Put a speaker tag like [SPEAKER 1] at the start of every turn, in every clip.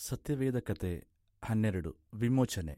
[SPEAKER 1] ಸತ್ಯವೇದ ಕತೆ ಹನ್ನೆರಡು ವಿಮೋಚನೆ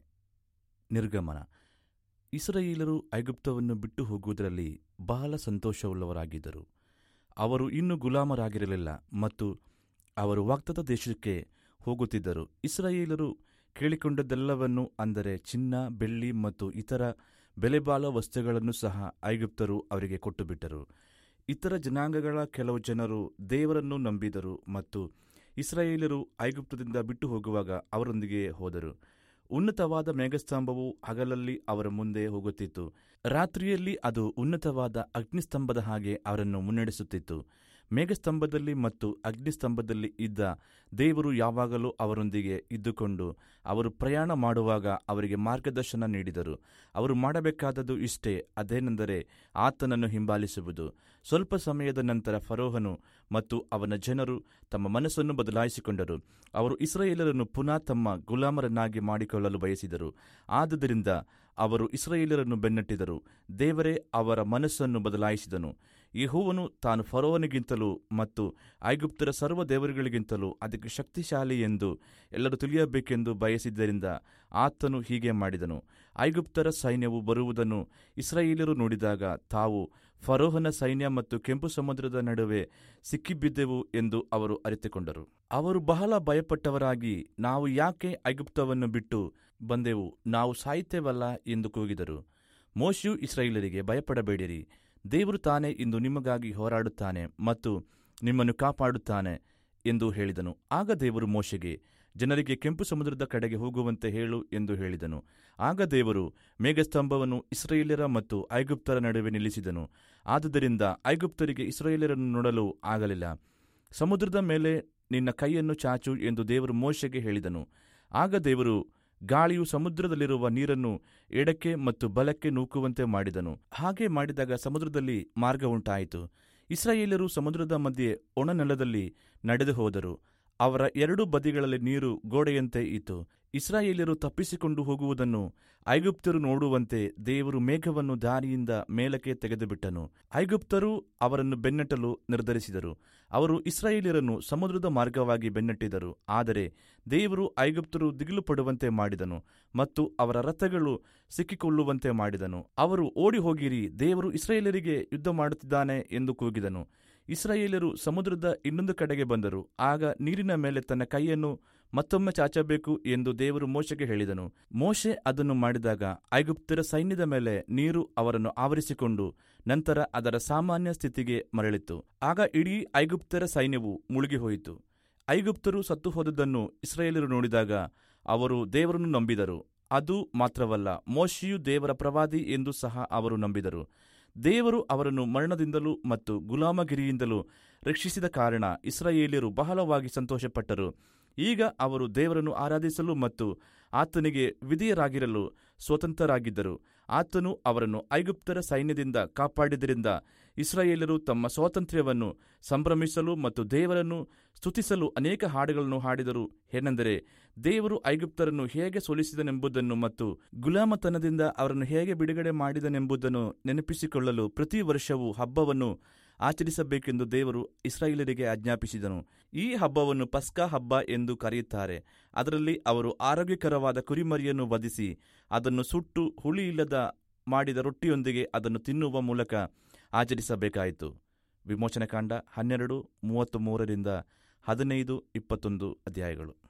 [SPEAKER 1] ನಿರ್ಗಮನ ಇಸ್ರಾಯೇಲರು ಐಗುಪ್ತವನ್ನು ಬಿಟ್ಟು ಹೋಗುವುದರಲ್ಲಿ ಬಹಳ ಸಂತೋಷವುಳ್ಳವರಾಗಿದ್ದರು ಅವರು ಇನ್ನೂ ಗುಲಾಮರಾಗಿರಲಿಲ್ಲ ಮತ್ತು ಅವರು ವಾಗ್ದತ್ತ ದೇಶಕ್ಕೆ ಹೋಗುತ್ತಿದ್ದರು ಇಸ್ರಾಯೇಲರು ಕೇಳಿಕೊಂಡದ್ದೆಲ್ಲವನ್ನೂ ಅಂದರೆ ಚಿನ್ನ ಬೆಳ್ಳಿ ಮತ್ತು ಇತರ ಬೆಲೆಬಾಳುವ ವಸ್ತುಗಳನ್ನು ಸಹ ಐಗುಪ್ತರು ಅವರಿಗೆ ಕೊಟ್ಟುಬಿಟ್ಟರು ಇತರ ಜನಾಂಗಗಳ ಕೆಲವು ಜನರು ದೇವರನ್ನು ನಂಬಿದರು ಮತ್ತು ಇಸ್ರಾಯೇಲರು ಐಗುಪ್ತದಿಂದ ಬಿಟ್ಟು ಹೋಗುವಾಗ ಅವರೊಂದಿಗೆ ಹೋದರು ಉನ್ನತವಾದ ಮೇಘಸ್ತಂಭವು ಹಗಲಲ್ಲಿ ಅವರ ಮುಂದೆ ಹೋಗುತ್ತಿತ್ತು ರಾತ್ರಿಯಲ್ಲಿ ಅದು ಉನ್ನತವಾದ ಅಗ್ನಿಸ್ತಂಭದ ಹಾಗೆ ಅವರನ್ನು ಮುನ್ನಡೆಸುತ್ತಿತ್ತು ಮೇಘಸ್ತಂಭದಲ್ಲಿ ಮತ್ತು ಅಗ್ನಿಸ್ತಂಭದಲ್ಲಿ ಇದ್ದ ದೇವರು ಯಾವಾಗಲೂ ಅವರೊಂದಿಗೆ ಇದ್ದುಕೊಂಡು ಅವರು ಪ್ರಯಾಣ ಮಾಡುವಾಗ ಅವರಿಗೆ ಮಾರ್ಗದರ್ಶನ ನೀಡಿದರು ಅವರು ಮಾಡಬೇಕಾದದ್ದು ಇಷ್ಟೇ ಅದೇನೆಂದರೆ ಆತನನ್ನು ಹಿಂಬಾಲಿಸುವುದು ಸ್ವಲ್ಪ ಸಮಯದ ನಂತರ ಫರೋಹನು ಮತ್ತು ಅವನ ಜನರು ತಮ್ಮ ಮನಸ್ಸನ್ನು ಬದಲಾಯಿಸಿಕೊಂಡರು ಅವರು ಇಸ್ರಾಯೇಲರನ್ನು ಪುನಃ ತಮ್ಮ ಗುಲಾಮರನ್ನಾಗಿ ಮಾಡಿಕೊಳ್ಳಲು ಬಯಸಿದರು ಆದುದರಿಂದ ಅವರು ಇಸ್ರಾಯೇಲರನ್ನು ಬೆನ್ನಟ್ಟಿದರು ದೇವರೇ ಅವರ ಮನಸ್ಸನ್ನು ಬದಲಾಯಿಸಿದನು ಯೆಹೋವನು ತಾನು ಫರೋವನಿಗಿಂತಲೂ ಮತ್ತು ಐಗುಪ್ತರ ಸರ್ವ ದೇವರುಗಳಿಗಿಂತಲೂ ಅದಕ್ಕೆ ಶಕ್ತಿಶಾಲಿ ಎಂದು ಎಲ್ಲರೂ ತಿಳಿಯಬೇಕೆಂದು ಬಯಸಿದ್ದರಿಂದ ಆತನು ಹೀಗೆ ಮಾಡಿದನು ಐಗುಪ್ತರ ಸೈನ್ಯವು ಬರುವುದನ್ನು ಇಸ್ರಾಯೇಲರು ನೋಡಿದಾಗ ತಾವು ಫರೋಹನ ಸೈನ್ಯ ಮತ್ತು ಕೆಂಪು ಸಮುದ್ರದ ನಡುವೆ ಸಿಕ್ಕಿಬಿದ್ದೆವು ಎಂದು ಅವರು ಅರಿತುಕೊಂಡರು ಅವರು ಬಹಳ ಭಯಪಟ್ಟವರಾಗಿ ನಾವು ಯಾಕೆ ಐಗುಪ್ತವನ್ನು ಬಿಟ್ಟು ಬಂದೆವು ನಾವು ಸಾಯುತ್ತೇವಲ್ಲ ಎಂದು ಕೂಗಿದರು ಮೋಶೆಯು ಇಸ್ರಾಯೇಲರಿಗೆ ಭಯಪಡಬೇಡಿರಿ ದೇವರು ತಾನೇ ಇಂದು ನಿಮಗಾಗಿ ಹೋರಾಡುತ್ತಾನೆ ಮತ್ತು ನಿಮ್ಮನ್ನು ಕಾಪಾಡುತ್ತಾನೆ ಎಂದು ಹೇಳಿದನು ಆಗ ದೇವರು ಮೋಶೆಗೆ ಜನರಿಗೆ ಕೆಂಪು ಸಮುದ್ರದ ಕಡೆಗೆ ಹೋಗುವಂತೆ ಹೇಳು ಎಂದು ಹೇಳಿದನು ಆಗ ದೇವರು ಮೇಘಸ್ತಂಭವನ್ನು ಇಸ್ರಾಯೇಲ್ಯರ ಮತ್ತು ಐಗುಪ್ತರ ನಡುವೆ ನಿಲ್ಲಿಸಿದನು ಆದುದರಿಂದ ಐಗುಪ್ತರಿಗೆ ಇಸ್ರಾಯೇಲರನ್ನು ನೋಡಲು ಆಗಲಿಲ್ಲ ಸಮುದ್ರದ ಮೇಲೆ ನಿನ್ನ ಕೈಯನ್ನು ಚಾಚು ಎಂದು ದೇವರು ಮೋಶೆಗೆ ಹೇಳಿದನು ಆಗ ದೇವರು ಗಾಳಿಯು ಸಮುದ್ರದಲ್ಲಿರುವ ನೀರನ್ನು ಎಡಕ್ಕೆ ಮತ್ತು ಬಲಕ್ಕೆ ನೂಕುವಂತೆ ಮಾಡಿದನು ಹಾಗೆ ಮಾಡಿದಾಗ ಸಮುದ್ರದಲ್ಲಿ ಮಾರ್ಗ ಉಂಟಾಯಿತು ಇಸ್ರಾಯೇಲರು ಸಮುದ್ರದ ಮಧ್ಯೆ ಒಣನೆಲದಲ್ಲಿ ನಡೆದು ಹೋದರು ಅವರ ಎರಡೂ ಬದಿಗಳಲ್ಲಿ ನೀರು ಗೋಡೆಯಂತೆ ಇತ್ತು ಇಸ್ರಾಯೇಲ್ಯರು ತಪ್ಪಿಸಿಕೊಂಡು ಹೋಗುವುದನ್ನು ಐಗುಪ್ತರು ನೋಡುವಂತೆ ದೇವರು ಮೇಘವನ್ನು ದಾರಿಯಿಂದ ಮೇಲಕ್ಕೆ ತೆಗೆದುಬಿಟ್ಟನು ಐಗುಪ್ತರು ಅವರನ್ನು ಬೆನ್ನಟ್ಟಲು ನಿರ್ಧರಿಸಿದರು ಅವರು ಇಸ್ರಾಯೇಲ್ಯರನ್ನು ಸಮುದ್ರದ ಮಾರ್ಗವಾಗಿ ಬೆನ್ನಟ್ಟಿದರು ಆದರೆ ದೇವರು ಐಗುಪ್ತರು ದಿಗಿಲು ಪಡುವಂತೆ ಮಾಡಿದನು ಮತ್ತು ಅವರ ರಥಗಳು ಸಿಕ್ಕಿಕೊಳ್ಳುವಂತೆ ಮಾಡಿದನು ಅವರು ಓಡಿ ಹೋಗಿರಿ ದೇವರು ಇಸ್ರಾಯೇಲರಿಗೆ ಯುದ್ಧ ಮಾಡುತ್ತಿದ್ದಾನೆ ಎಂದು ಕೂಗಿದನು ಇಸ್ರಾಯೇಲರು ಸಮುದ್ರದ ಇನ್ನೊಂದು ಕಡೆಗೆ ಬಂದರು ಆಗ ನೀರಿನ ಮೇಲೆ ತನ್ನ ಕೈಯನ್ನು ಮತ್ತೊಮ್ಮೆ ಚಾಚಬೇಕು ಎಂದು ದೇವರು ಮೋಶೆಗೆ ಹೇಳಿದನು ಮೋಶೆ ಅದನ್ನು ಮಾಡಿದಾಗ ಐಗುಪ್ತರ ಸೈನ್ಯದ ಮೇಲೆ ನೀರು ಅವರನ್ನು ಆವರಿಸಿಕೊಂಡು ನಂತರ ಅದರ ಸಾಮಾನ್ಯ ಸ್ಥಿತಿಗೆ ಮರಳಿತು ಆಗ ಇಡೀ ಐಗುಪ್ತರ ಸೈನ್ಯವು ಮುಳುಗಿ ಹೋಯಿತು ಐಗುಪ್ತರು ಸತ್ತು ಹೋದದ್ದನ್ನು ಇಸ್ರಾಯೇಲರು ನೋಡಿದಾಗ ಅವರು ದೇವರನ್ನು ನಂಬಿದರು ಅದು ಮಾತ್ರವಲ್ಲ ಮೋಶೆಯು ದೇವರ ಪ್ರವಾದಿ ಎಂದು ಸಹ ಅವರು ನಂಬಿದರು ದೇವರು ಅವರನ್ನು ಮರಣದಿಂದಲೂ ಮತ್ತು ಗುಲಾಮಗಿರಿಯಿಂದಲೂ ರಕ್ಷಿಸಿದ ಕಾರಣ ಇಸ್ರಾಯೇಲಿಯರು ಬಹಳವಾಗಿ ಸಂತೋಷಪಟ್ಟರು ಈಗ ಅವರು ದೇವರನ್ನು ಆರಾಧಿಸಲು ಮತ್ತು ಆತನಿಗೆ ವಿಧೇಯರಾಗಿರಲು ಸ್ವತಂತ್ರರಾಗಿದ್ದರು ಆತನು ಅವರನ್ನು ಐಗುಪ್ತರ ಸೈನ್ಯದಿಂದ ಕಾಪಾಡಿದ್ದರಿಂದ ಇಸ್ರಾಯೇಲರು ತಮ್ಮ ಸ್ವಾತಂತ್ರ್ಯವನ್ನು ಸಂಭ್ರಮಿಸಲು ಮತ್ತು ದೇವರನ್ನು ಸ್ತುತಿಸಲು ಅನೇಕ ಹಾಡುಗಳನ್ನು ಹಾಡಿದರು ಏನೆಂದರೆ ದೇವರು ಐಗುಪ್ತರನ್ನು ಹೇಗೆ ಸೋಲಿಸಿದನೆಂಬುದನ್ನು ಮತ್ತು ಗುಲಾಮತನದಿಂದ ಅವರನ್ನು ಹೇಗೆ ಬಿಡುಗಡೆ ಮಾಡಿದನೆಂಬುದನ್ನು ನೆನಪಿಸಿಕೊಳ್ಳಲು ಪ್ರತಿ ವರ್ಷವೂ ಹಬ್ಬವನ್ನು ಆಚರಿಸಬೇಕೆಂದು ದೇವರು ಇಸ್ರಾಯೇಲರಿಗೆ ಆಜ್ಞಾಪಿಸಿದನು ಈ ಹಬ್ಬವನ್ನು ಪಸ್ಕಾ ಹಬ್ಬ ಎಂದು ಕರೆಯುತ್ತಾರೆ ಅದರಲ್ಲಿ ಅವರು ಆರೋಗ್ಯಕರವಾದ ಕುರಿಮರಿಯನ್ನು ವಧಿಸಿ ಅದನ್ನು ಸುಟ್ಟು ಹುಳಿಯಿಲ್ಲದ ಮಾಡಿದ ರೊಟ್ಟಿಯೊಂದಿಗೆ ಅದನ್ನು ತಿನ್ನುವ ಮೂಲಕ ಆಚರಿಸಬೇಕಾಯಿತು ವಿಮೋಚನಕಾಂಡ ಹನ್ನೆರಡು ಮೂವತ್ತು ಮೂರರಿಂದ ಹದಿನೈದು ಇಪ್ಪತ್ತೊಂದು ಅಧ್ಯಾಯಗಳು